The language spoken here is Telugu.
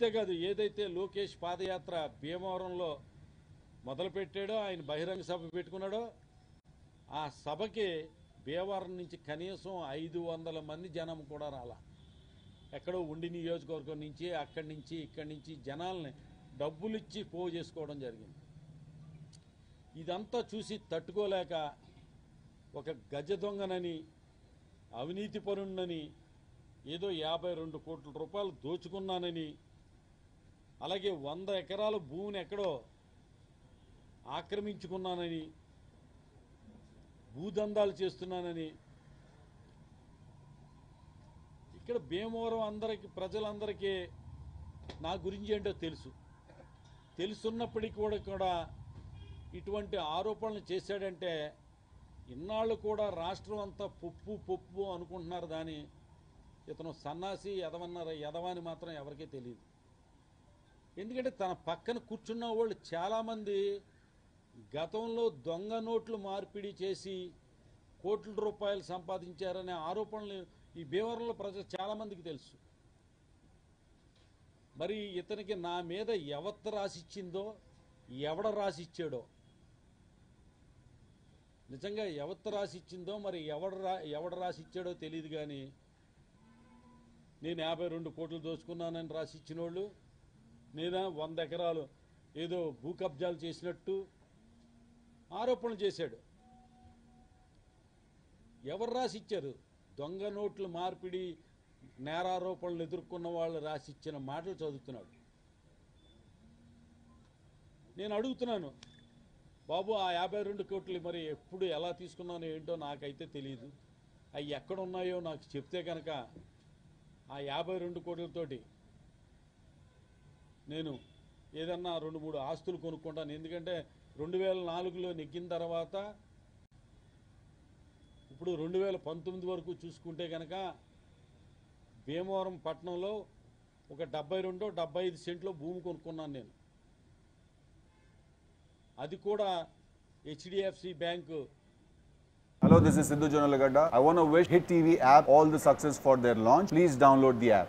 అంతేకాదు ఏదైతే లోకేష్ పాదయాత్ర భీమవరంలో మొదలుపెట్టాడో ఆయన బహిరంగ సభ పెట్టుకున్నాడో ఆ సభకి భీమవరం నుంచి కనీసం ఐదు వందల మంది జనం కూడా రాలా ఎక్కడో ఉండి నియోజకవర్గం నుంచి అక్కడి నుంచి ఇక్కడి నుంచి జనాల్ని డబ్బులు ఇచ్చి పోగు చేసుకోవడం జరిగింది ఇదంతా చూసి తట్టుకోలేక ఒక గజ దొంగనని అవినీతి పరుణ్ణని ఏదో యాభై రెండు కోట్ల రూపాయలు దోచుకున్నానని అలాగే వంద ఎకరాల భూమిని ఎక్కడో ఆక్రమించుకున్నానని భూదందాలు చేస్తున్నానని ఇక్కడ భీమవరం అందరికి ప్రజలందరికీ నా గురించి ఏంటో తెలుసు తెలుసున్నప్పటికీ కూడా కూడా ఇటువంటి ఆరోపణలు చేశాడంటే ఇన్నాళ్ళు కూడా రాష్ట్రం అంతా పప్పు పప్పు అనుకుంటున్నారు దాని ఇతను సన్నాసి ఎదవన్నారు ఎదవని మాత్రం ఎవరికీ తెలియదు ఎందుకంటే తన పక్కన కూర్చున్న వాళ్ళు చాలామంది గతంలో దొంగ నోట్లు మార్పిడి చేసి కోట్ల రూపాయలు సంపాదించారనే ఆరోపణలు ఈ భీమవరంలో ప్రజలు చాలామందికి తెలుసు మరి ఇతనికి నా మీద ఎవత్త రాసిచ్చిందో ఎవడ రాసిచ్చాడో నిజంగా ఎవత్త రాసిచ్చిందో మరి ఎవడ రా ఎవడ రాసిచ్చాడో తెలియదు కానీ నేను యాభై రెండు కోట్లు దోచుకున్నానని రాసిచ్చిన వాళ్ళు నేను వంద ఎకరాలు ఏదో భూ కబ్జాలు చేసినట్టు ఆరోపణలు చేశాడు ఎవరు రాసిచ్చారు దొంగ నోట్ల మార్పిడి నేరారోపణలు ఎదుర్కొన్న వాళ్ళు రాసిచ్చిన మాటలు చదువుతున్నాడు నేను అడుగుతున్నాను బాబు ఆ యాభై రెండు కోట్లు మరి ఎప్పుడు ఎలా తీసుకున్నానో ఏంటో నాకైతే తెలియదు అవి ఎక్కడ ఉన్నాయో నాకు చెప్తే కనుక ఆ యాభై రెండు కోట్లతోటి నేను ఏదన్నా రెండు మూడు ఆస్తులు కొనుక్కుంటాను ఎందుకంటే రెండు వేల నాలుగులో నెగ్గిన తర్వాత ఇప్పుడు రెండు వేల పంతొమ్మిది వరకు చూసుకుంటే కనుక భీమవరం పట్టణంలో ఒక డెబ్బై రెండో డెబ్బై ఐదు సెంట్లో భూమి కొనుక్కున్నాను నేను అది కూడా HDFC bank Hello, this is Sidhu Jonalagada. I want to wish Hit TV app all the success for their launch. Please download the app.